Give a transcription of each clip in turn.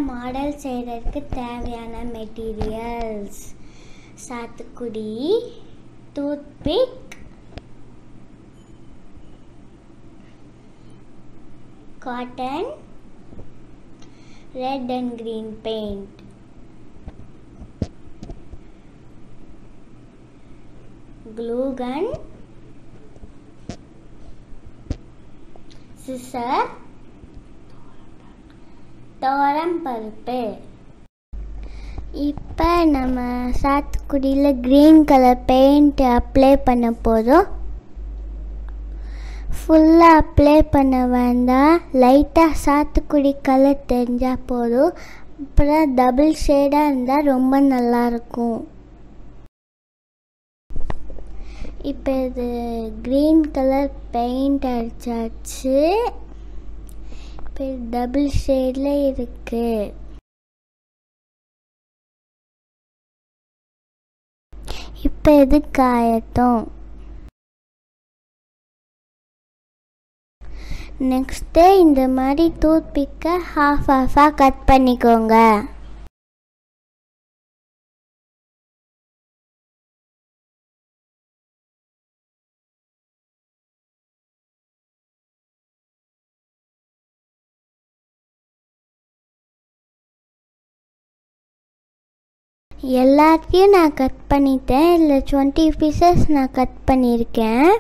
model செய்கிறதுக்கு தேவையான materials சாத்துக்குடி toothpick cotton red and green paint glue gun scissor தோரம் பருப்பு இப்போ நம்ம சாத்துக்குடியில் க்ரீன் கலர் பெயிண்ட் அப்ளை பண்ண போதும் ஃபுல்லாக அப்ளை பண்ண வேண்டாம் லைட்டாக சாத்துக்குடி கலர் தெரிஞ்சால் போதும் அப்புறம் டபுள் ஷேடாக இருந்தால் ரொம்ப நல்லாயிருக்கும் இப்போ இது க்ரீன் கலர் பெயிண்ட் அடிச்சாச்சு இப்போ டபுள் ஷேடில் இருக்கு இப்போ இது காயட்டும் நெக்ஸ்ட்டு இந்த மாதிரி டூத் பிக்கை ஹாஃப் ஹாஃபாக கட் பண்ணிக்கோங்க எல்லாத்தையும் நான் கட் பண்ணிட்டேன் இல்லை டுவெண்ட்டி பீசஸ் நான் கட் பண்ணியிருக்கேன்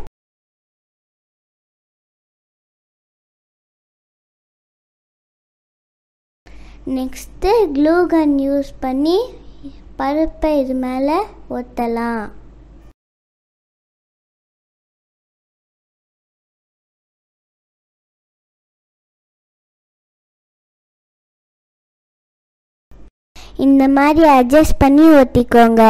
நெக்ஸ்ட்டு க்ளூ கன் யூஸ் பண்ணி பருப்பை இது மேலே ஒத்தலாம் இந்த மாதிரி அட்ஜஸ்ட் பண்ணி ஒட்டிக்கோங்க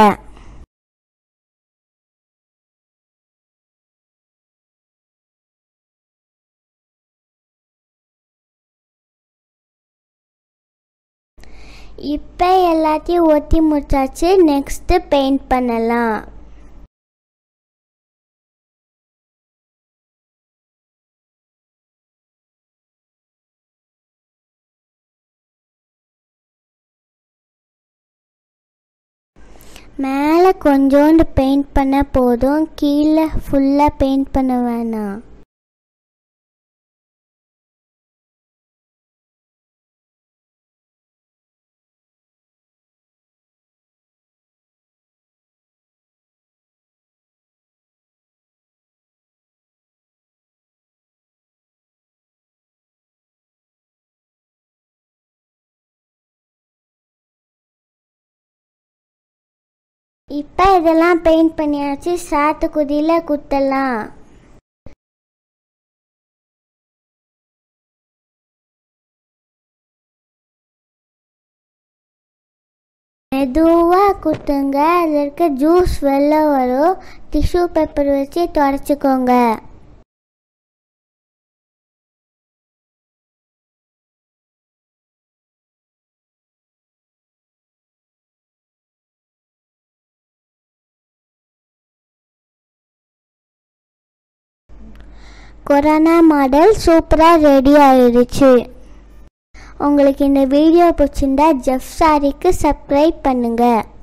இப்போ எல்லாத்தையும் ஒட்டி முடிச்சாச்சு நெக்ஸ்ட்டு பெயிண்ட் பண்ணலாம் மேலே கொஞ்சோண்டு பெயிண்ட் பண்ண போதும் கீழே ஃபுல்லாக பெயிண்ட் பண்ண வேணாம் இப்போ இதெல்லாம் பெயிண்ட் பண்ணியாச்சு சாத்துக்குடியில் குத்தலாம் மெதுவாக குத்துங்க அதில் இருக்க ஜூஸ் வெளில வரும் டிஷ்யூ பேப்பர் வச்சு தொடச்சிக்கோங்க கொரோனா மாடல் சூப்பராக ரெடி ஆயிடுச்சு உங்களுக்கு இந்த வீடியோ பிடிச்சிருந்தா ஜெஃப் சாரிக்கு சப்ஸ்கிரைப் பண்ணுங்கள்